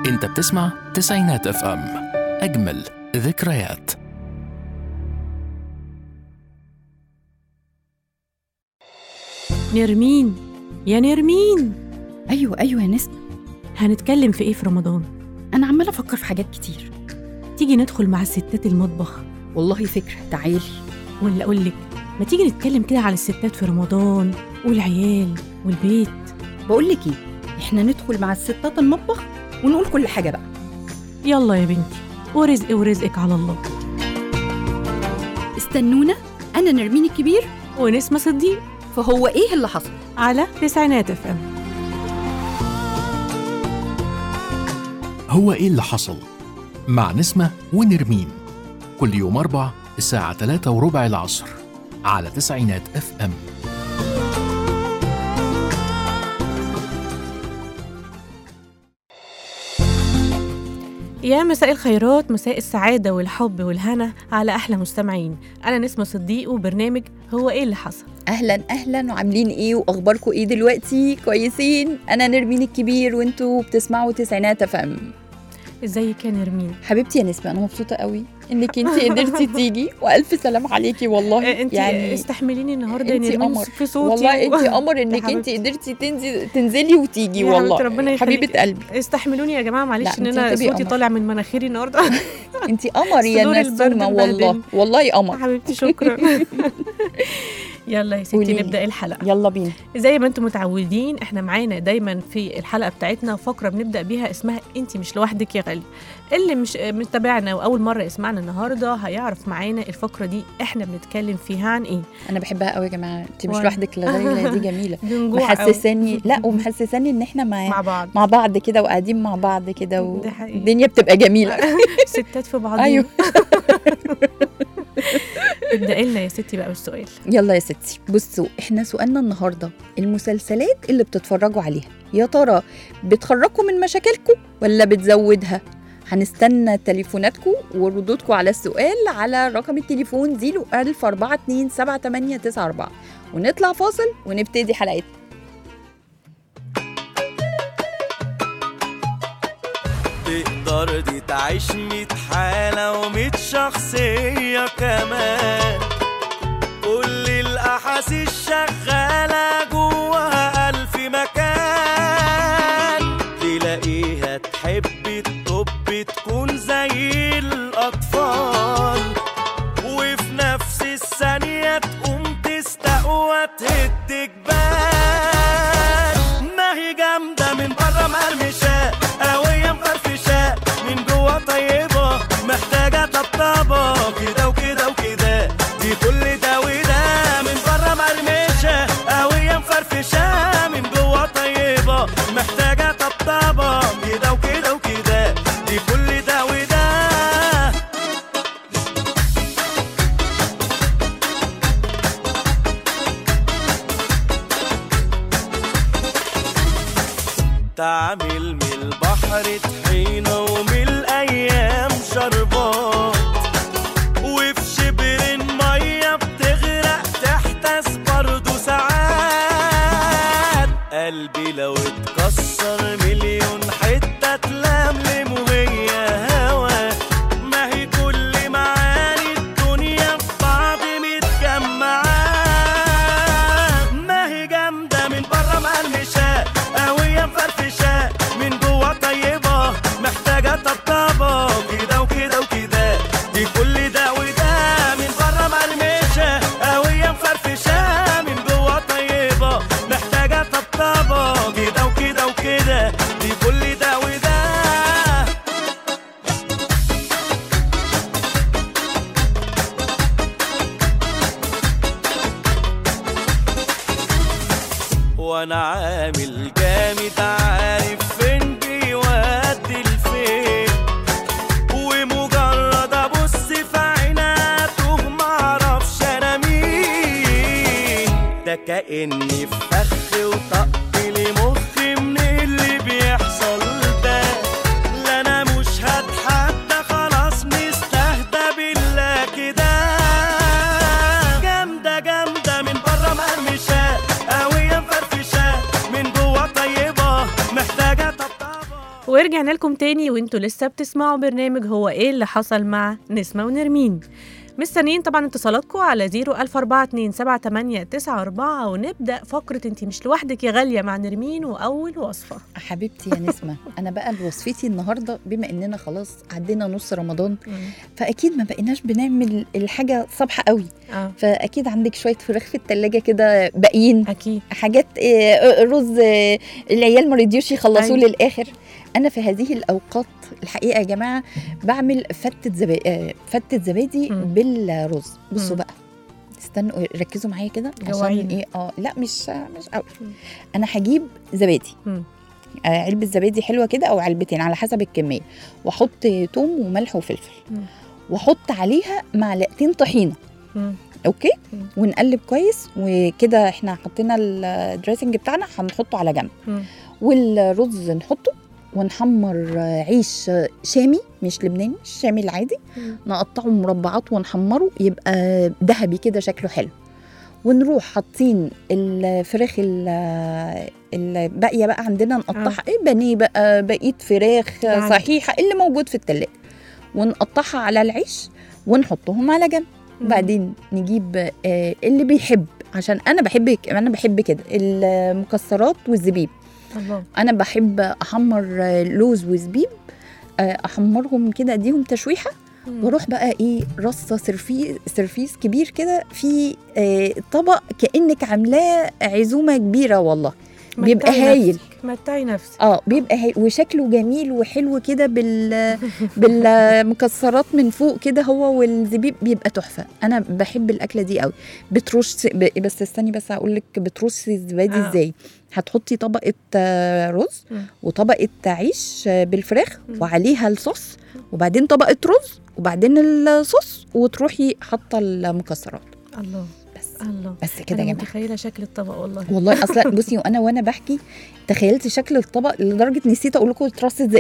انت بتسمع تسعينات اف ام اجمل ذكريات نرمين يا نرمين ايوه ايوه يا نسمة هنتكلم في ايه في رمضان انا عماله افكر في حاجات كتير تيجي ندخل مع الستات المطبخ والله فكره تعالي ولا اقول لك ما تيجي نتكلم كده على الستات في رمضان والعيال والبيت بقول لك ايه احنا ندخل مع الستات المطبخ ونقول كل حاجه بقى يلا يا بنتي ورزقي ورزقك على الله استنونا انا نرمين الكبير ونسمة صديق فهو ايه اللي حصل على تسعينات اف ام هو ايه اللي حصل مع نسمة ونرمين كل يوم أربع الساعة 3 وربع العصر على تسعينات اف ام يا مساء الخيرات مساء السعادة والحب والهنا على أحلى مستمعين أنا نسمة صديق وبرنامج هو إيه اللي حصل اهلا اهلا وعاملين ايه واخباركم ايه دلوقتي كويسين انا نرمين الكبير وانتوا بتسمعوا تسعينات افهم إزيك يا نرمين حبيبتي يا نسمة انا مبسوطه قوي انك انت قدرتي تيجي والف سلام عليكي والله انت يعني استحمليني النهارده يا انتي نرمين قمر. في صوتي والله و- انت قمر انك انت حبيبتي. قدرتي تنزلي تنزلي وتيجي يا والله حبيبتي ربنا يخليك. حبيبه قلبي استحملوني يا جماعه معلش لا، ان انتي انا هتبقي صوتي قمر. طالع من مناخيري النهارده انت قمر يا صدور البرد نسومه والله مبهدلني. والله قمر حبيبتي شكرا يلا يا ستي قوليلي. نبدا الحلقه يلا بينا زي ما انتم متعودين احنا معانا دايما في الحلقه بتاعتنا فقره بنبدا بيها اسمها انت مش لوحدك يا غالي اللي مش متابعنا واول مره يسمعنا النهارده هيعرف معانا الفقره دي احنا بنتكلم فيها عن ايه انا بحبها قوي يا جماعه انت مش وانا. لوحدك لغايه دي جميله بنجوع قوي. محسساني لا ومحسساني ان احنا مع مع بعض مع بعض كده وقاعدين مع بعض كده دي حقيقة. والدنيا بتبقى جميله ستات في بعضين ايوه ابدا لنا يا ستي بقى بالسؤال يلا يا ستي بصوا احنا سؤالنا النهارده المسلسلات اللي بتتفرجوا عليها يا ترى بتخرجكم من مشاكلكم ولا بتزودها هنستنى تليفوناتكم وردودكم على السؤال على رقم التليفون 010427894 ونطلع فاصل ونبتدي حلقتنا تقدر دي تعيش ميت حالة وميت شخصية كمان كل الأحاسيس شغالة جواها ألف مكان تلاقيها تحب الطب تكون زي الأطفال وفي نفس الثانية تقوم تستقوى تهد جبال ما هي جامدة من بره مقرمشة قوية مفرفشة من جوه طيبة محتاجة طبطبة كده وكده وكده دي كل ده وده من بره مقرمشة قوية مفرفشة من جوه طيبة محتاجة طبطبة كده وكده وكده دي كل ده وده تعمل من البحر طحينة ومن الأيام شربات وفي شبر المية بتغرق تحتس برضه ساعات قلبي لو اتكسر مليون حتة تلملم وهي هوا ما هي كل معاني الدنيا في بعض متجمعة ما هي جامدة من بره مقرمشة قوية مفرفشة من جوه طيبة محتاجة طبطبة كده وكده وكده دي كل ده وده من بره مقرمشة قوية مفرفشة من جوه طيبة محتاجة طبطبة كده وكده وكده دي كل ده وده وانا عامل جامد عارف فين بيودي الفين ومجرد ابص في عينها توه معرفش انا مين ده كاني في فخ وطق لي مخي من اللي بيحصل ده لا انا مش هتحدى خلاص مستهدى بالله كده جامده جامده من بره مقرمشه قويه مفرفشه من جوه طيبه محتاجه طبطبه ورجعنا لكم تاني وانتوا لسه بتسمعوا برنامج هو ايه اللي حصل مع نسمة ونرمين مستنيين طبعا اتصالاتكم على 014278994 ونبدا فقره انت مش لوحدك يا غاليه مع نرمين واول وصفه حبيبتي يا نسمه انا بقى وصفتي النهارده بما اننا خلاص عدينا نص رمضان فاكيد ما بقيناش بنعمل الحاجه صبحه قوي اه فاكيد عندك شويه فراخ في التلاجة كده باقيين اكيد حاجات آه، رز آه، العيال ما رضيوش يخلصوه أيوة. للاخر انا في هذه الاوقات الحقيقه يا جماعه بعمل فتة زبادي فتة زبادي مم. بالرز بصوا مم. بقى استنوا ركزوا معايا كده عشان جوعيني. ايه اه لا مش مش قوي مم. انا هجيب زبادي مم. آه، علبه زبادي حلوه كده او علبتين على حسب الكميه واحط توم وملح وفلفل مم. واحط عليها معلقتين طحينه مم. اوكي مم. ونقلب كويس وكده احنا حطينا الدريسنج بتاعنا هنحطه على جنب مم. والرز نحطه ونحمر آه، عيش آه، شامي مش لبناني الشامي العادي مم. نقطعه مربعات ونحمره يبقى ذهبي كده شكله حلو ونروح حاطين الفراخ ال- الباقيه بقى عندنا نقطعها ايه بانيه بقى بقيه فراخ يعني. صحيحه اللي موجود في التلاجة ونقطعها على العيش ونحطهم على جنب مم. بعدين نجيب آه، اللي بيحب عشان انا بحب انا بحب كده المكسرات والزبيب الله انا بحب احمر آه، لوز وزبيب آه، احمرهم كده اديهم تشويحه مم. واروح بقى ايه رصه سرفيس سرفيس كبير كده في آه، طبق كانك عاملاه عزومه كبيره والله بيبقى متعي هايل. نفسك. متعي نفسك اه بيبقى هاي وشكله جميل وحلو كده بال بالمكسرات من فوق كده هو والزبيب بيبقى تحفه انا بحب الاكله دي قوي بترش ب- بس استني بس هقول لك بترصي الزبادي آه. ازاي هتحطي طبقه آه، رز مم. وطبقه عيش آه، بالفراخ مم. وعليها الصوص وبعدين طبقه رز وبعدين الصوص وتروحي حاطه المكسرات الله بس الله بس كده يا انا جماعه متخيله شكل الطبق والله والله اصلا بصي وانا وانا بحكي تخيلت شكل الطبق لدرجه نسيت اقول لكم اترص ازاي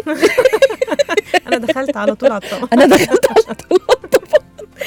انا دخلت على طول على الطبق انا دخلت على طول الطبق.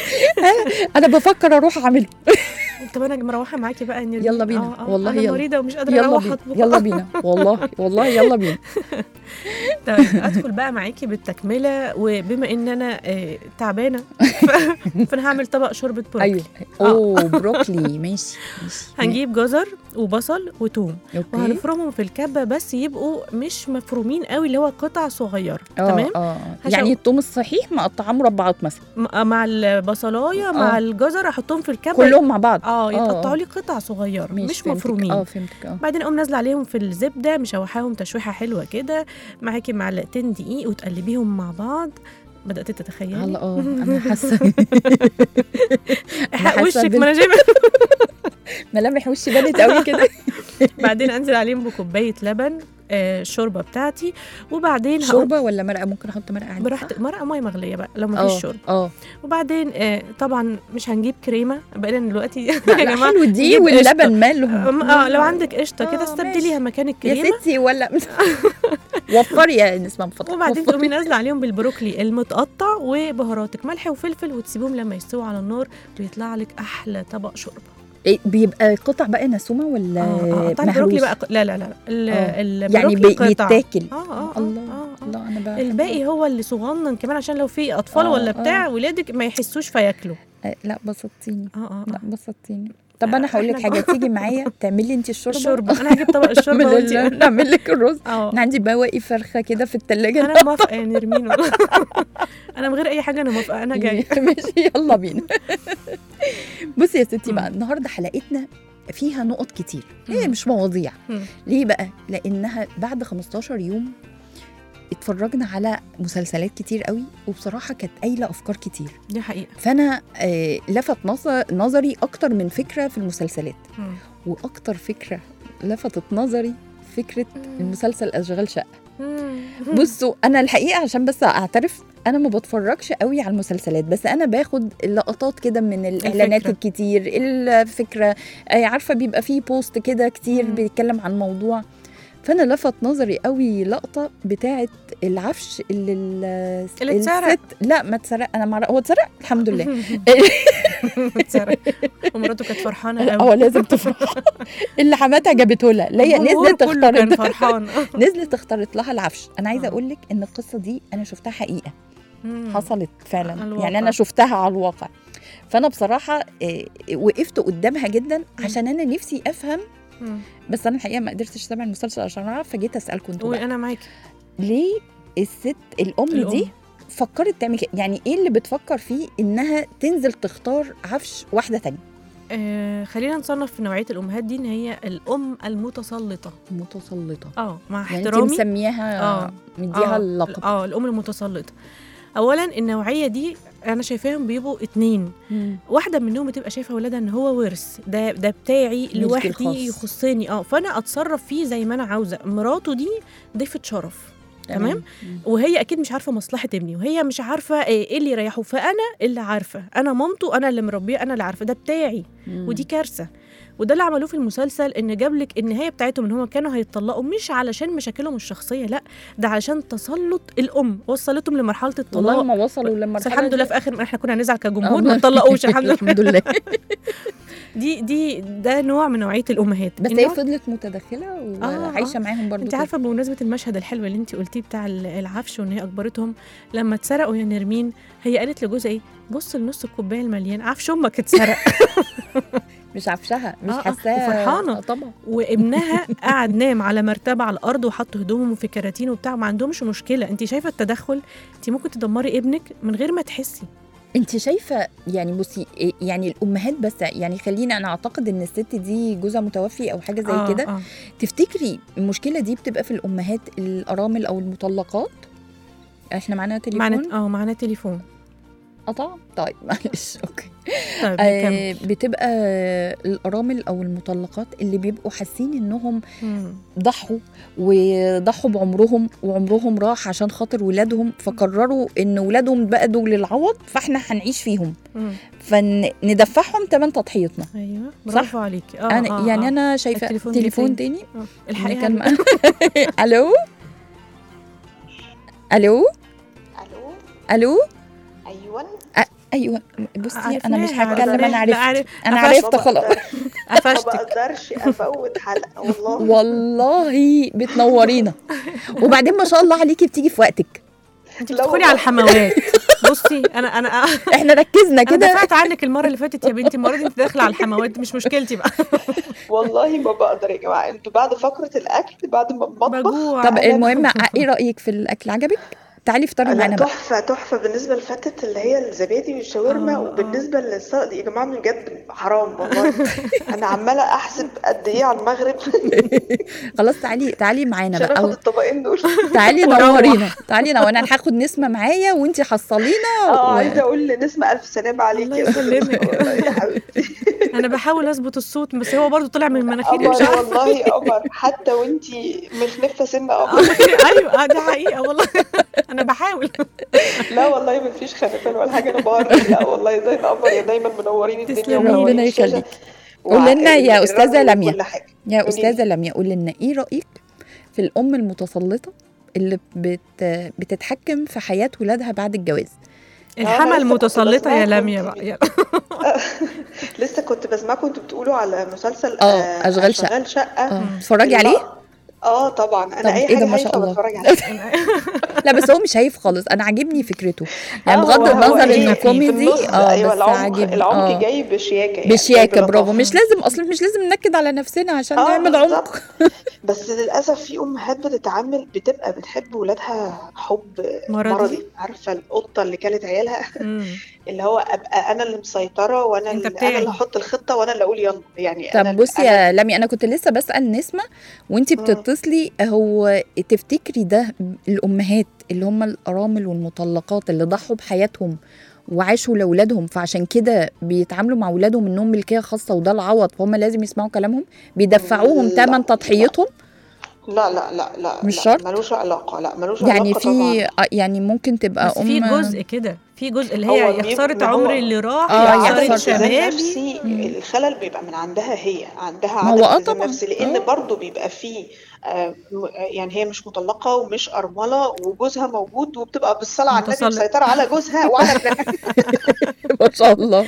انا بفكر اروح اعمله طب انا مروحه معاكي بقى ان يلا بينا. والله انا يلا. مريضه ومش قادره يلا اروح بينا اطبخ يلا بينا والله والله يلا بينا طيب ادخل بقى معاكي بالتكمله وبما ان انا آه، تعبانه ف- فانا هعمل طبق شوربه بروكلي ايوه اوه بروكلي ماشي ماشي هنجيب جزر وبصل وتوم اوكي وهنفرمهم في الكبه بس يبقوا مش مفرومين قوي اللي هو قطع صغيره آه، تمام اه هشو- يعني التوم الصحيح مقطعاه مربعات مثلا م- مع البصلايه مع آه. الجزر احطهم في الكبه كلهم مع بعض اه آه، يتقطعوا آه. لي قطع صغيره ماشي، مش فهمتك. مفرومين اه فهمتك اه بعدين اقوم نازله عليهم في الزبده مشوحاهم تشويحه حلوه كده معاكي معلقتين دقيق وتقلبيهم مع بعض بدات تتخيلي الله اه انا حاسه حق حاسة وشك بال- ما انا جايبه ملامح وشي بانت قوي كده بعدين انزل عليهم بكوبايه لبن آه الشوربه بتاعتي وبعدين هقوم شوربه ولا مرقه ممكن احط مرقه عادي براحتك مرقه ميه مغليه بقى لو ما اه فيش شوربه اه وبعدين آه طبعا مش هنجيب كريمه بقينا دلوقتي يا لا لا جماعه حلو الدقيق نجيب واللبن قشطة. مالهم اه لو عندك قشطه كده آه، استبدليها مكان يا الكريمه ستي ولا وفري يا نسمه من فضلك وبعدين وفري. تقومي نازله عليهم بالبروكلي المتقطع وبهاراتك ملح وفلفل وتسيبهم لما يستووا على النار ويطلع لك احلى طبق شوربه إيه، بيبقى قطع بقى نسومه ولا اه قطع مهروس؟ البروكلي بقى لا لا لا ال- آه. البروكلي يعني بي- قطع بيتاكل اه اه آه، الله آه، آه. الله انا بقى الباقي هو اللي صغنن كمان عشان لو في اطفال آه، ولا آه. بتاع ولادك ما يحسوش فياكلوا آه، لا بسطتيني اه اه لا آه. بسطتيني طب انا هقول لك إحنا حاجه تيجي معايا تعملي انت الشوربه الشوربه انا هجيب طبق الشوربه نعمل وانت ال- نعمل لك الرز اه انا عندي بواقي فرخه كده في الثلاجه انا موافقه يا نرمين والله. انا من غير اي حاجه انا موافقه انا جايه ماشي يلا بينا بصي يا ستي بقى مم. النهارده حلقتنا فيها نقط كتير هي مم. مش مواضيع مم. ليه بقى لانها بعد 15 يوم اتفرجنا على مسلسلات كتير قوي وبصراحه كانت قايله افكار كتير دي حقيقه فانا آه لفت نظر نظري اكتر من فكره في المسلسلات مم. واكتر فكره لفتت نظري فكره المسلسل اشغال شقه مم. بصوا انا الحقيقه عشان بس اعترف انا ما بتفرجش قوي على المسلسلات بس انا باخد لقطات كده من الاعلانات الفكرة. الكتير الفكره آه، عارفه بيبقى فيه بوست كده كتير مم. بيتكلم عن موضوع فانا لفت نظري قوي لقطه بتاعه العفش اللي ال- اللي اتسرق. الست لا ما اتسرق انا مع... هو اتسرق الحمد لله اتسرق. ومراته كانت فرحانه اه قوي لازم تفرح اللي حماتها جابته لها لا هي الجمهور نزلت كله كان اختارت فرحان نزلت اختارت لها العفش انا عايزه آه. اقول لك ان القصه دي انا شفتها حقيقه مم. حصلت فعلا على الواقع. يعني انا شفتها على الواقع فانا بصراحه آه، وقفت قدامها جدا عشان انا نفسي افهم مم. بس انا الحقيقه ما قدرتش اتابع المسلسل عشان اعرف فجيت اسالكم انتوا بقى. وانا معاكي ليه الست الام, الأم. دي فكرت تعمل كده يعني ايه اللي بتفكر فيه انها تنزل تختار عفش واحده تانية آه خلينا نصنف في نوعيه الامهات دي ان هي الام المتسلطه متسلطه اه مع يعني انت احترامي مسمياها آه. مديها آه، اللقب اه الام المتسلطه اولا النوعيه دي انا شايفاهم بيبقوا اتنين مم. واحده منهم بتبقى شايفه ولادها ان هو ورث ده ده بتاعي ملكي لوحدي الخاص. يخصني اه فانا اتصرف فيه زي ما انا عاوزه مراته دي ضيفه شرف تمام مم. وهي اكيد مش عارفه مصلحه ابني وهي مش عارفه ايه إيه اللي يريحه فانا اللي عارفه انا مامته انا اللي مربيه انا اللي عارفه ده بتاعي مم. ودي كارثه وده اللي عملوه في المسلسل ان جاب لك النهايه بتاعتهم ان هم كانوا هيتطلقوا مش علشان مشاكلهم الشخصيه لا ده علشان تسلط الام وصلتهم لمرحله والله الطلاق ما وصلوا بس للمرحله الحمد لله دي. في اخر احنا كنا هنزعل كجمهور آه، ما نطلقوش الحمد لله الحمد لله دي دي ده نوع من نوعيه الامهات بس هي النوع- فضلت متدخله آه، وعايشه معاهم برضو انت كده. عارفه بمناسبه المشهد الحلو اللي انت قلتيه بتاع ال- العفش وان هي اجبرتهم لما اتسرقوا يا نرمين هي قالت لجوزها ايه بص لنص الكوبايه المليان عفش امك اتسرق مش عفشها مش آه، آه، حاساها وفرحانة. آه، طبعا وابنها قاعد نام على مرتبه على الارض وحط هدومهم في كراتين وبتاع ما عندهمش مشكله انت شايفه التدخل انت ممكن تدمري ابنك من غير ما تحسي انت شايفه يعني بصي إيه- يعني الامهات بس يعني خلينا انا اعتقد ان الست دي جوزها متوفي او حاجه زي آه، كده آه. تفتكري المشكله دي بتبقى في الامهات الارامل او المطلقات احنا معانا تليفون معنا اه معنا تليفون قطع طيب معلش اوكي طيب آه نكمل بتبقى الارامل او المطلقات اللي بيبقوا حاسين انهم مم. ضحوا وضحوا بعمرهم وعمرهم راح عشان خاطر ولادهم فقرروا ان ولادهم بقى دول العوض فاحنا هنعيش فيهم مم. فندفعهم ثمن تضحيتنا ايوه صح؟ برافو عليكي اه انا آه، يعني آه. انا شايفه التليفون تليفون, جه تاني آه. الحقيقه نكلم- الو الو الو الو ايوه ايوه بصي انا مش عرفناها، هتكلم انا عرفناها. عرفت لا، انا قفشت. عرفت خلاص ما قفشتك بقدرش افوت حلقه والله والله بتنورينا وبعدين ما شاء الله عليكي بتيجي في وقتك انت لا بتدخلي والله. على الحموات بصي انا انا احنا ركزنا انا كده دفعت عنك المره اللي فاتت يا بنتي المره دي انت داخله على الحموات دي مش مشكلتي بقى والله ما بقدر يا جماعه انتوا بعد فقره الاكل بعد ما المطبخ بجوع طب أنا- المهم ع- ايه رايك في الاكل عجبك تعالي افطري لا معانا بقى تحفه تحفه بالنسبه لفتة اللي هي الزبادي والشاورما آه، آه. وبالنسبه للسلطه يا جماعه بجد حرام والله انا عماله احسب قد ايه على المغرب خلاص تعالي تعالي معانا عشان بقى اخد أو الطبقين دول تعالي وروح. نورينا تعالي نور انا هاخد نسمه معايا وانتي حصلينا اه و... عايزه اقول لنسمه الف سلامه عليكي الله يا أستاذة يسلمك. نسمة، والله يا حبيبتي انا بحاول اظبط الصوت بس هو برضو طلع من مناخيري مش قمر عارفه والله قمر حتى وانتي مخنفه سنه آه، قمر ايوه آه، دي حقيقه والله انا بحاول لا والله ما فيش خنفان ولا حاجه انا بهرج لا والله زي القمر يا دايما منورين الدنيا تسلمي. ومنورين ربنا الشاشة. يخليك. قول لنا يا وع- أستاذة الرغم من لميا. كل حاجة. يا قولي استاذه لميا قول لنا ايه رايك في الام المتسلطه اللي بت... بتتحكم في حياه ولادها بعد الجواز الحمى لسه كنت المتسلطه يا بسمعكم لميا في- بقى يلا. لسه كنت بسمعكم انتوا بتقولوا على مسلسل اه، أشغال شقة. اشغال شقه اه تتفرجي عليه اه طبعا انا طب اي ايه حاجه ده ما شاء هايفة الله بتفرج عليها لا بس هو مش هايف خالص انا عاجبني فكرته يعني آه، بغض هو- هو النظر إيه انه في كوميدي النص، اه ايوه بس العمق عاجبني العمق اه جاي بشياكه يعني بشياكه جاي برافو بلطافة. مش لازم اصلا مش لازم ننكد على نفسنا عشان اه نعمل عمق بالظبط بس للاسف في امهات بتتعامل بتبقى بتحب ولادها حب مرضي. مرضي عارفه القطه اللي كانت عيالها مم. اللي هو ابقى انا اللي مسيطره وانا أنت اللي بتاعي. انا اللي احط الخطه وانا اللي اقول يلا يعني انا طب بصي أنا يا لمي انا كنت لسه بسال نسمه وانتي مم. بتتصلي هو تفتكري ده الامهات اللي هم الارامل والمطلقات اللي ضحوا بحياتهم وعاشوا لاولادهم فعشان كده بيتعاملوا مع اولادهم انهم ملكيه خاصه وده العوض فهم لازم يسمعوا كلامهم بيدفعوهم لا. ثمن تضحيتهم لا لا لا لا مش لا، شرط؟ ملوش علاقة لا ملوش يعني علاقة في طبعا آه، يعني ممكن تبقى بس ام في جزء كده في جزء اللي هو هي بيبقى- يا خساره ما هو- عمري اللي راح آه، يا يا خساره خسارة الاتزان شبابي النفسي مم. الخلل بيبقى من عندها هي عندها ما عدم هو آه اتزان طبعاً. نفسي لان آه. برضو بيبقى فيه آه، م- يعني هي مش مطلقه ومش ارمله وجوزها موجود وبتبقى بالصلاه على النبي متسلط. مسيطره على جوزها وعلى ابنها ما شاء الله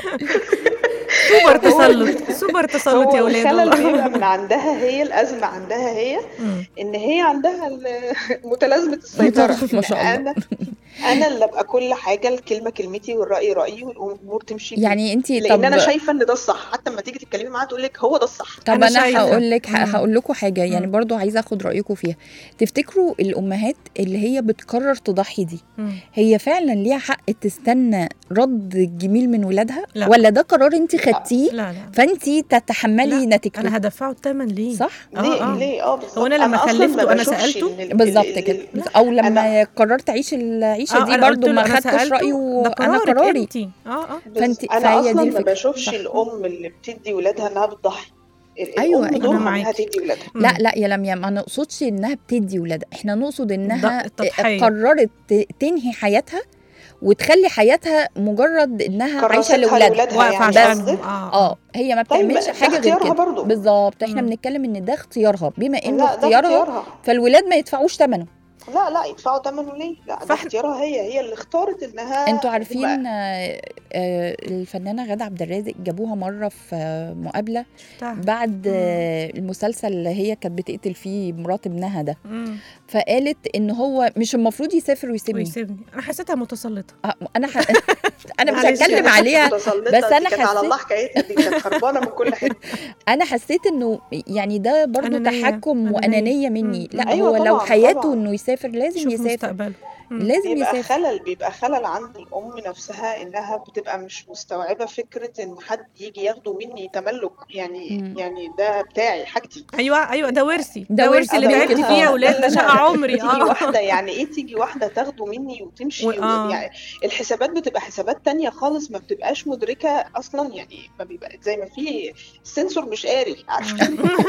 سوبر تسلط سوبر تسلط يا هو ولاد الخلل والله بيبقى من عندها هي الازمه عندها هي مم. ان هي عندها ال- متلازمه السيطره ما شاء الله. انا انا اللي ابقى كل حاجه الكلمه كلمتي والراي رايي والامور تمشي بيه. يعني انت لان طب انا شايفه ان ده الصح حتى لما تيجي تتكلمي معاها تقول لك هو ده الصح طب أنا انا شايفة. هقول لك مم. هقول لكم حاجه يعني مم. برضو عايزه اخد رايكم فيها تفتكروا الامهات اللي هي بتقرر تضحي دي مم. هي فعلا ليها حق تستنى رد جميل من ولادها لا. ولا ده قرار انت خدتيه لا لا فانت تتحملي لا، نتيجته انا هدفعه الثمن ليه صح آه، ليه آه. ليه اه بالظبط هو أنا لما أصلاً خلفته ما أنا بشوفش سألته؟ إن ال- بالظبط ال- كده ال- او لما قررت تعيش العيشه آه، دي أنا قلت برضو له ما أنا خدتش سألته، رايه ده انا قرارك قراري انتي. اه اه بس فأنت- انا فهي دي اصلا ما الفكرة. بشوفش صح. الام اللي بتدي ولادها انها بتضحي ال- أيوة، الام أنا دورها معاكي. انها تدي ولادها مم. لا لا يا لميا ما نقصدش انها بتدي ولادها احنا نقصد انها التضحية. قررت ت- تنهي حياتها وتخلي حياتها مجرد انها عايشه كرستها لاولادها لولادها واقفه يعني عشانهم قصدك؟ اه اه هي ما طيب بتعملش ده حاجه غير اختيارها كده برضو. بالظبط احنا مم. بنتكلم ان ده اختيارها بما انه لا ده اختيارها اختيارها فالولاد ما يدفعوش ثمنه لا لا يدفعوا ثمنه ليه؟ لا ده فإحنا- اختيارها هي هي اللي اختارت انها انتوا تبقى- عارفين آه، آه، الفنانه غاده عبد الرازق جابوها مره في آه، مقابله شفتها. بعد آه، المسلسل اللي هي كانت بتقتل فيه مرات ابنها ده مم. فقالت ان هو مش المفروض يسافر ويسيبني ويسيبني انا حسيتها متسلطه آه، انا ح... انا مش معلش. هتكلم عليها متسلطة، بس دي أنا كانت على حسيت- الله حكايتها دي كانت خربانه من كل حته انا حسيت انه يعني ده برضو أنانية. تحكم أنانية. وانانيه مني مم. لا أيوة هو لو طبعاً، حياته طبعاً. انه يسافر لازم شوف يسافر مستقبله مم. لازم بيبقى يسافر خلل بيبقى خلل عند الام نفسها انها بتبقى مش مستوعبه فكره ان حد يجي ياخده مني تملك يعني مم. يعني ده بتاعي حاجتي ايوه ايوه ده ورثي ده ده ورثي ورثي اللي ده تعبت يمكن- فيه يا آه. ولاد ده شقه عمري تيجي اه واحده يعني ايه تيجي واحده تاخده مني وتمشي و- و... آه. يعني الحسابات بتبقى حسابات تانية خالص ما بتبقاش مدركه اصلا يعني ما بيبقى زي ما في السنسور مش قاري عارفه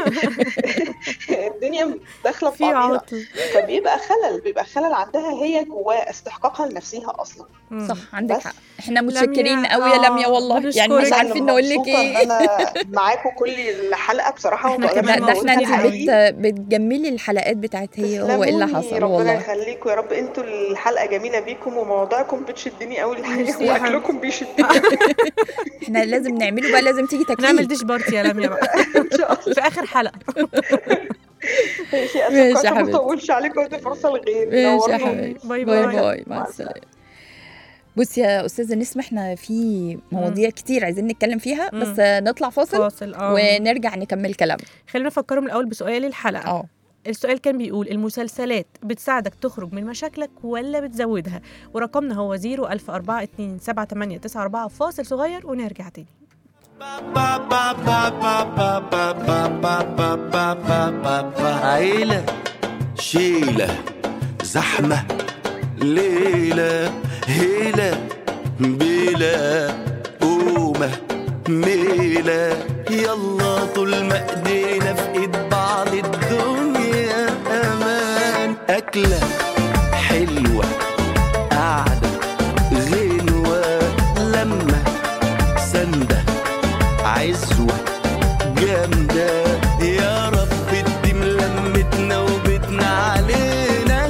الدنيا داخله في في بعضيها عطل فبيبقى خلل بيبقى خلل عندها هي جواه استحقاقها لنفسها اصلا مم. صح عندك بس. حق احنا متشكرين لميا، قوي يا آه، لميا والله يعني مش بنشكرك. عارفين نقول لك مبسوطة ايه ان انا معاكم كل الحلقه بصراحه إحنا وبقى لا كمان ده احنا مبسوطين انت أوي. بت... بتجملي الحلقات بتاعت هي هو ايه اللي تسلموني، حصل ربنا والله يخليكم يا رب انتوا الحلقه جميله بيكم ومواضيعكم بتشدني قوي ميرسي الحقيقه يا واكلكم بيشدني احنا لازم نعمله بقى لازم تيجي نعمل تاكلي ديش بارتي يا لميا بقى ان شاء الله في اخر حلقه ماشي ماشي يا اسف ما حبيبتي. اطولش عليكم ادي فرصه لغيري ماشي يا نورتوني. حبيبي باي باي باي. باي مع مع السلامه بصي يا استاذه نسمه احنا في مواضيع كتير عايزين نتكلم فيها مم. بس نطلع فاصل فاصل اه ونرجع نكمل كلامنا خلينا نفكرهم الاول بسؤال الحلقه اه السؤال كان بيقول المسلسلات بتساعدك تخرج من مشاكلك ولا بتزودها ورقمنا هو 014278994 فاصل صغير ونرجع تاني عيلة شيلة زحمة ليلة هيلة بيلة قومة ميلة يلا طول ما ايدينا في ايد بعض الدنيا امان اكلة حلوة قعدة غنوة لما سندة عزوة جامدة يا رب تديم لمتنا وبتنا علينا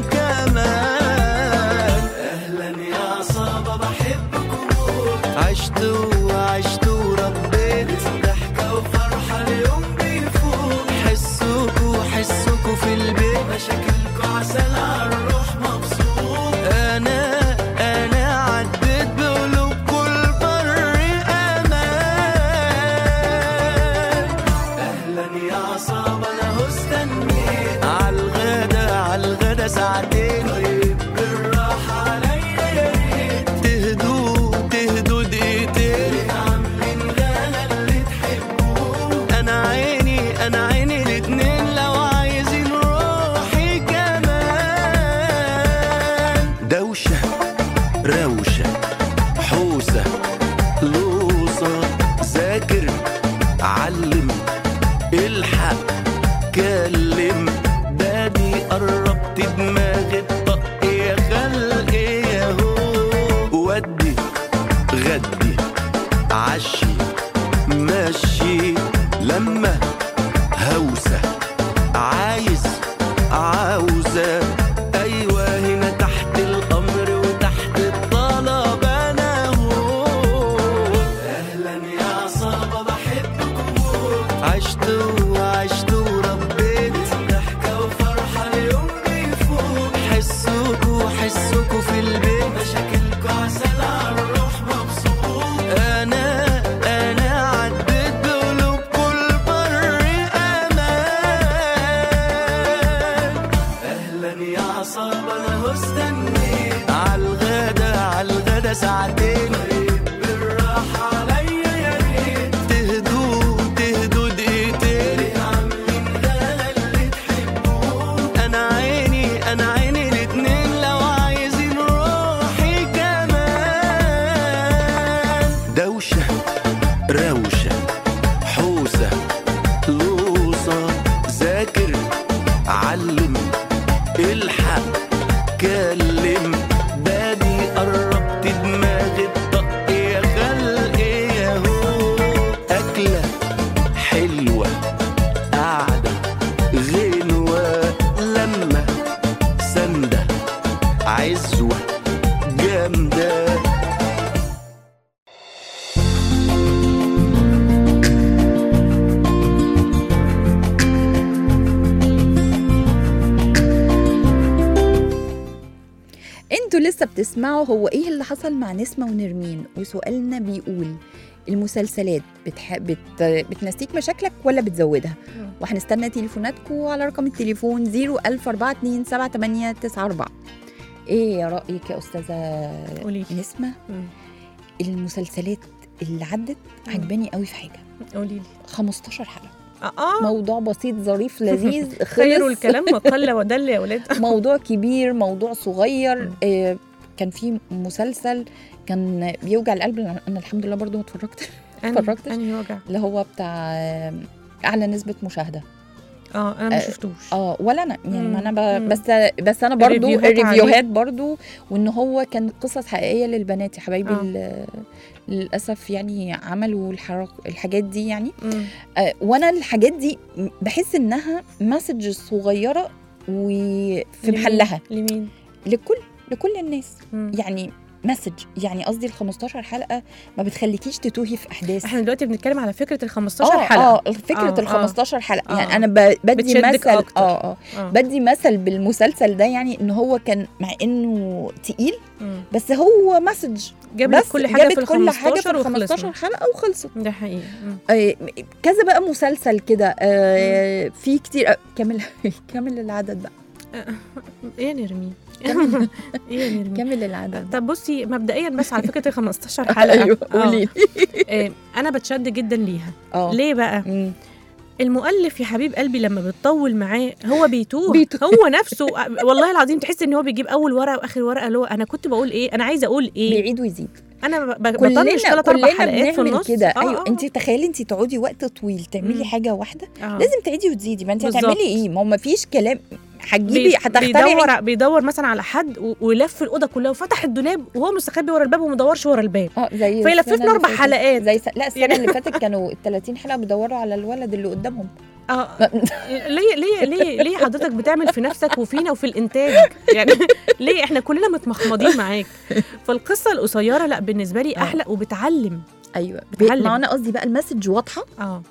كمان أهلا يا صابة بحبكم عشت وعشت وربيت ضحكة وفرحة اليوم بيفوت حسوكوا حسوكوا في البيت مشاكلكوا عسل عالروح مبسوط أنا أنا عديت بقلوب كل بر أمان اهلا يا عصابة انا هو استنيت عالغدا عالغدا ساعتين طيب بالراحة عليا يا ريت تهدوا تهدوا دقيقتين عاملين غلا اللي تحبوه انا عيني انا عيني الاتنين لو عايزين روحي كمان دوشة روشة حوسة لوصة ذاكر علم الحق كلم ده معلم الحق كلم بادي قربت دماغي الطق يا خلق يا هو أكلة حلوة قاعدة غنوة لما سندة عزوة جامدة انتوا لسه بتسمعوا هو ايه اللي حصل مع نسمة ونرمين وسؤالنا بيقول المسلسلات بتح... بت... بتنسيك مشاكلك ولا بتزودها مم. وهنستنى تليفوناتكم على رقم التليفون 014278994 ايه يا رأيك يا أستاذة قولي لي. نسمة مم. المسلسلات اللي عدت عجباني قوي في حاجة قولي لي 15 حلقة اه اه موضوع بسيط ظريف لذيذ خير خلص. الكلام ما قل ودل يا ولاد موضوع كبير موضوع صغير مم. آه كان في مسلسل كان بيوجع القلب انا الحمد لله برضو ما اتفرجت اتفرجتش؟ انهي وجع اللي هو بتاع آه، اعلى نسبه مشاهده اه انا ما آه، شفتوش اه ولا انا يعني مم. ما انا ب... مم. بس بس انا برضو الريفيوهات الريفيوهات برضو وان هو كان قصص حقيقيه للبنات يا حبايبي آه. ال- للاسف يعني عملوا الحرك... الحاجات دي يعني مم. آه، وانا الحاجات دي بحس انها مسج صغيره وفي لمين؟ محلها لمين لكل لكل الناس مم. يعني مسج يعني قصدي ال 15 حلقه ما بتخليكيش تتوهي في احداث احنا دلوقتي بنتكلم على فكره ال 15 اه حلقه اه فكره آه، ال 15 حلقه آه. يعني انا ب- بدي بتشدك مثل أكتر. اه اه آه. بدي مثل بالمسلسل ده يعني ان هو كان مع انه تقيل مم. بس هو مسج جاب لك بس كل حاجه في جابت ال كل حاجه في 15 ال 15 وخلصنا حلقه وخلصت ده حقيقي مم. آه كذا بقى مسلسل كده آه في كتير آه كامل كامل العدد بقى ايه يا نرمين كمل. ايه يا نرمين كامل العدد طب بصي مبدئيا بس على فكره ال 15 حلقه ايوه آه. قولي لي آه، انا بتشد جدا ليها اه ليه بقى مم. المؤلف يا حبيب قلبي لما بتطول معاه هو بيتوه بيتوه. هو نفسه والله العظيم تحس ان هو بيجيب اول ورقه واخر ورقه اللي هو انا كنت بقول ايه انا عايزه اقول ايه بيعيد ويزيد انا ب- ب- كلنا بطنش ثلاث اربع كلنا حلقات في بنعمل النص كده آه، ايوه آه. انت تخيلي انت تقعدي وقت طويل تعملي مم. حاجه واحده آه. لازم تعيدي وتزيدي ما انت بالظبط. هتعملي ايه ما هو ما فيش كلام هتجيبي بي- هتخترعي بيدور بيدور مثلا على حد و- ولف الاوضه كلها وفتح الدولاب وهو مستخبي ورا الباب وما دورش ورا الباب اه زي فيلففنا السنة اللي أربع فاتت. حلقات. زي س... لا السنه يعني- اللي فاتت كانوا ال 30 حلقه بيدوروا على الولد اللي قدامهم اه ليه ليه ليه ليه حضرتك بتعمل في نفسك وفينا وفي الانتاج يعني ليه احنا كلنا متمخمضين معاك فالقصه القصيره لا بالنسبه لي آه. احلى وبتعلم ايوه بتعلم. ما انا قصدي بقى المسج واضحه اه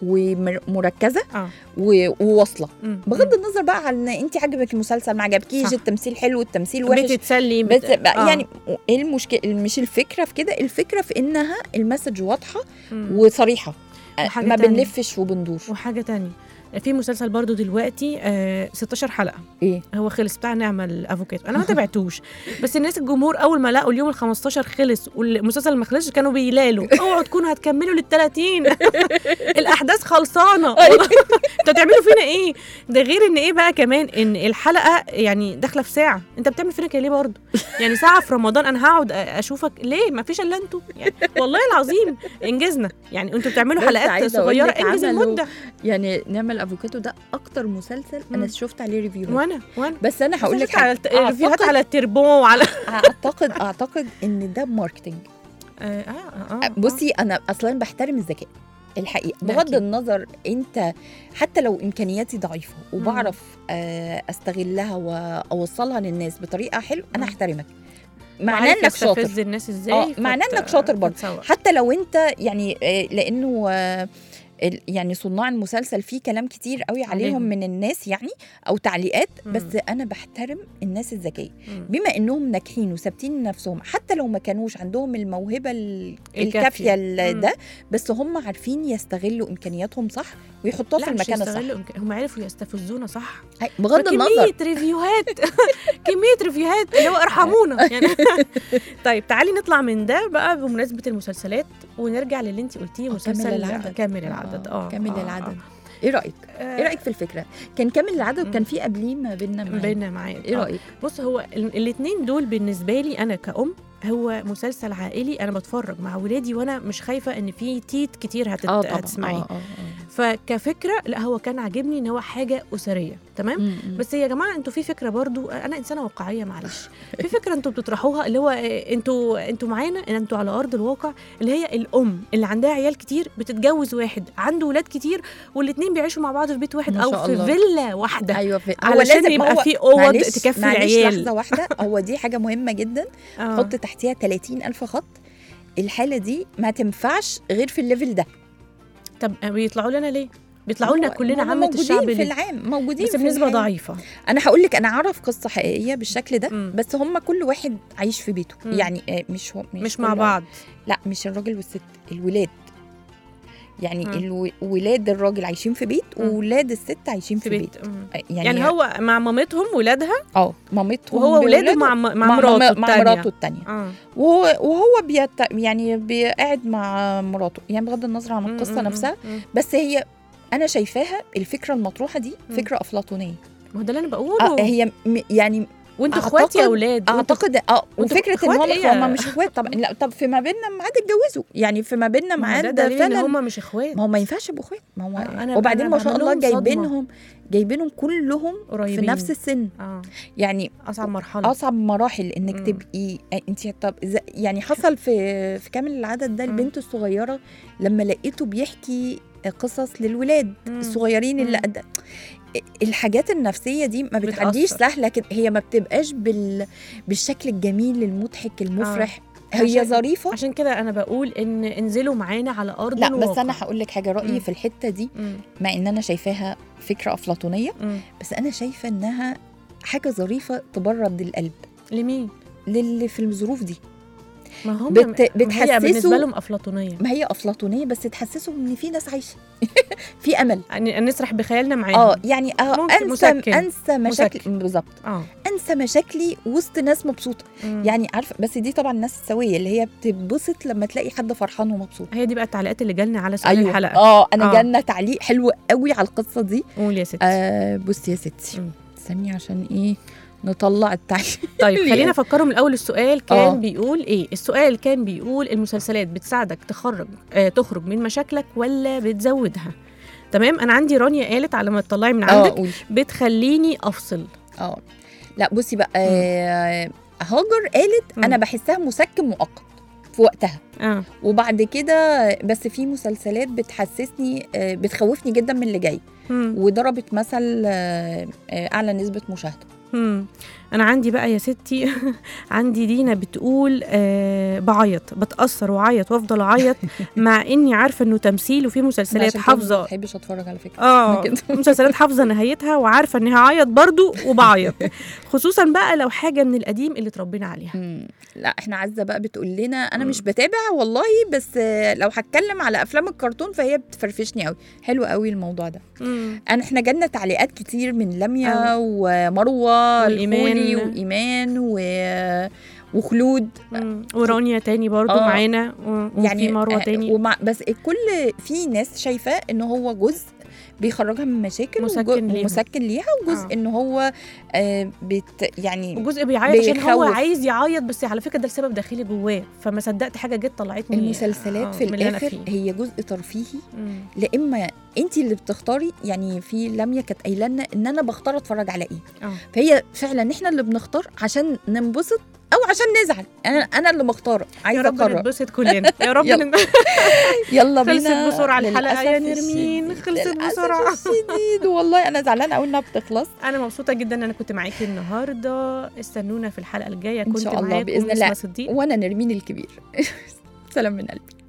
ومركزه اه و- وواصله مم. بغض النظر بقى عن انت عجبك المسلسل ما عجبكيش صح. التمثيل حلو التمثيل وحش بتتسلي بس بت... بقى آه. يعني ايه المشكله مش الفكره في كده الفكره في انها المسج واضحه مم. وصريحه وحاجة ما تانية. بنلفش وبندور وحاجه تانية في مسلسل برضو دلوقتي آه 16 حلقه ايه هو خلص بتاع نعمة الافوكاتو انا ما تابعتوش بس الناس الجمهور اول ما لقوا اليوم ال 15 خلص والمسلسل ما خلصش كانوا بيلالوا اوعوا تكونوا هتكملوا لل 30 الاحداث خلصانه والله انتوا بتعملوا فينا ايه ده غير ان ايه بقى كمان ان الحلقه يعني داخله في ساعه انت بتعمل فينا كده ليه برضه يعني ساعه في رمضان انا هقعد اشوفك ليه ما فيش الا انتوا يعني والله العظيم انجزنا يعني انتوا بتعملوا بس حلقات عايزة أقول صغيره لك انجز عملوا المده يعني نعمل افوكاتو ده اكتر مسلسل انا مم. شفت عليه ريفيو وانا وانا بس انا هقول لك على الت- حاجة. الريفيوهات أعتقد- على التربون وعلى اعتقد اعتقد ان ده ماركتنج آه آه آه بصي انا اصلا بحترم الذكاء الحقيقه ده بغض أكيد. النظر انت حتى لو امكانياتي ضعيفه وبعرف آه، استغلها واوصلها للناس بطريقه حلوه انا مم. احترمك معناه وعارف انك شاطر يستفز الناس ازاي اه معناه فت- انك شاطر برضه فتسوق. حتى لو انت يعني آه، لانه آه، ال- يعني صناع المسلسل فيه كلام كتير قوي عليهم, عليهم. من الناس يعني او تعليقات مم. بس انا بحترم الناس الذكيه مم. بما انهم ناجحين وثابتين نفسهم حتى لو ما كانوش عندهم الموهبه ال- الكافية. الكافيه ال- مم. ده بس هم عارفين يستغلوا امكانياتهم صح ويحطوها في لا مش المكان الصح يستغلوا إمك- هم عرفوا يستفزونا صح أي، بغض كمية النظر ريفيوهات كمية ريفيوهات اللي هو ارحمونا يعني طيب تعالي نطلع من ده بقى بمناسبة المسلسلات ونرجع للي انت قلتيه آه، مسلسل كامل العدد. كامل العدد اه كامل آه، العدد ايه رايك آه. ايه رايك في الفكره كان كامل العدد مم. وكان في قبليه ما بيننا معاد. بينا معايا ايه آه. رايك بص هو الاثنين دول بالنسبه لي انا كأم هو مسلسل عائلي انا بتفرج مع ولادي وانا مش خايفه ان في تيت كتير هتت... اه طبعا هتسمعيه آه، آه، آه. فكفكره لا هو كان عاجبني ان هو حاجه اسريه تمام مم. بس يا جماعه انتوا في فكره برضو انا انسانه واقعيه معلش في فكره انتوا بتطرحوها اللي هو إيه، انتوا انتوا معانا ان انتوا على ارض الواقع اللي هي الام اللي عندها عيال كتير بتتجوز واحد عنده ولاد كتير والاثنين بيعيشوا مع بعض في بيت واحد ما او شاء في الله. فيلا واحده ايوه في علشان يبقى هو- في اوض معلش- تكفي معلش العيال لحظه واحده هو دي حاجه مهمه جدا آه. حط تحتيها 30 الف خط الحاله دي ما تنفعش غير في الليفل ده طب بيطلعوا لنا ليه بيطلعوا لنا هو- كلنا هم عامه موجودين الشعب في ليه العام موجودين بس في بنسبه العام. ضعيفه انا هقول لك انا اعرف قصه حقيقيه بالشكل ده مم. بس هم كل واحد عايش في بيته مم. يعني آه، مش هو مش كل مع واحد- بعض لا مش الراجل والست الولاد يعني مم. الو... ولاد الراجل عايشين في بيت مم. وولاد الست عايشين في, في بيت مم. آه، يعني, يعني, يعني هو مع مامتهم ولادها اه مامتهم وهو ولاده بولاده مع مع, مع مراته مع التانية. مراته التانية اه وهو وهو بيت يعني بيقعد مع مراته يعني بغض النظر عن مم، القصه مم، نفسها مم. بس هي انا شايفاها الفكره المطروحه دي مم. فكره افلاطونيه ما هو ده اللي انا بقوله آه هي م- يعني وانتوا أعتقد- اخوات يا اولاد وانتوا اعتقد اه وانتوا وفكره ان إخوات هم إيه؟ هم مش اخوات طبعا لا طب فيما بيننا ميعاد اتجوزوا يعني فيما بيننا ما هو ميعاد ده دليل ان فعلا هم مش اخوات ما هو ما ينفعش يبقوا اخوات ما هو آه، أنا- وبعدين أنا ما شاء بعمل الله لهم صدمة. جايبينهم جايبينهم كلهم في قريبين نفس السن اه يعني اصعب مرحله اصعب مراحل انك مم. تبقي انت طب إذا- يعني حصل في في كامل العدد ده مم. البنت الصغيره لما لقيته بيحكي قصص للولاد مم. الصغيرين اللي مم. قد الحاجات النفسيه دي ما بتعديش بتأثر. سهله كده هي ما بتبقاش بال بالشكل الجميل المضحك المفرح هي عشان- ظريفه عشان كده انا بقول ان انزلوا معانا على ارض لا الواقع بس انا هقول لك حاجه رايي مم. في الحته دي مم. مع ان انا شايفاها فكره افلاطونيه مم. بس انا شايفه انها حاجه ظريفه تبرد القلب لمين للي في الظروف دي ما هم بت- ما هي بتحسسوا- بالنسبه لهم افلاطونيه ما هي افلاطونيه بس تحسسهم ان في ناس عايشه في امل يعني نسرح بخيالنا معاهم اه يعني آه ممكن انسى مسكن. انسى مشاكل مسكن. بالظبط اه انسى مشاكلي وسط ناس مبسوطه مم. يعني عارفه بس دي طبعا الناس السويه اللي هي بتتبسط لما تلاقي حد فرحان ومبسوط هي دي بقى التعليقات اللي جالنا على سؤال أيوة. الحلقه اه انا آه. جالنا تعليق حلو قوي على القصه دي قول يا ستي آه بصي يا ستي مم. استني عشان ايه نطلع التعليق طيب ليه؟ خلينا افكروا من الاول السؤال كان آه. بيقول ايه السؤال كان بيقول المسلسلات بتساعدك تخرج آه تخرج من مشاكلك ولا بتزودها تمام انا عندي رانيا قالت على ما تطلعي من اه عندك قولي بتخليني افصل اه لا بصي بقى آه هاجر قالت مم. انا بحسها مسكن مؤقت في وقتها اه وبعد كده بس في مسلسلات بتحسسني آه، بتخوفني جدا من اللي جاي مم. وضربت مثل آه، آه، اعلى نسبه مشاهده مم. انا عندي بقى يا ستي عندي دينا بتقول آه بعيط بتاثر واعيط وافضل اعيط مع اني عارفه انه تمثيل وفي مسلسلات عشان كده ما حافظه بحبش اتفرج على فكره اه كده. مسلسلات حافظه نهايتها وعارفه اني هعيط برضو وبعيط خصوصا بقى لو حاجه من القديم اللي اتربينا عليها مم. لا احنا عزه بقى بتقول لنا انا مم. مش بتابع والله بس آه، لو هتكلم على افلام الكرتون فهي بتفرفشني قوي حلو قوي الموضوع ده مم. انا احنا جالنا تعليقات كتير من لميا أوي. ومروه وإيمان. الخولي وايمان و... وخلود مم. ورانيا تاني برضو آه. معانا و- وفي يعني مروه آه، تاني ومع بس الكل في ناس شايفاه ان هو جزء بيخرجها من مشاكل مسكن وجزء ليها. مسكن ليها وجزء آه. ان هو آه بت يعني وجزء بيعيط عشان هو بيخوف. عايز يعيط بس على فكره ده لسبب داخلي جواه فما صدقت حاجه جت طلعتني المسلسلات آه، في من اللي أنا الاخر فيه. هي جزء ترفيهي مم. لا اما انت اللي بتختاري يعني في لميا كانت قايله لنا ان انا بختار اتفرج على ايه اه فهي فعلا احنا اللي بنختار عشان ننبسط او عشان نزعل انا انا اللي مختاره يا عايزه رب اقرر نتبسط كلنا يا رب يلا. نن- يلا خلصت بينا بسرعة الحلقة يا للأسف نرمين، الشديد- خلصت للأسف بسرعة. الشديد والله انا زعلانه قوي انها بتخلص انا مبسوطه جدا ان انا كنت معاكي النهارده استنونا في الحلقه الجايه إن كنت شاء الله معاكم بإذن نسمة الله. صديق وانا نرمين الكبير سلام من قلبي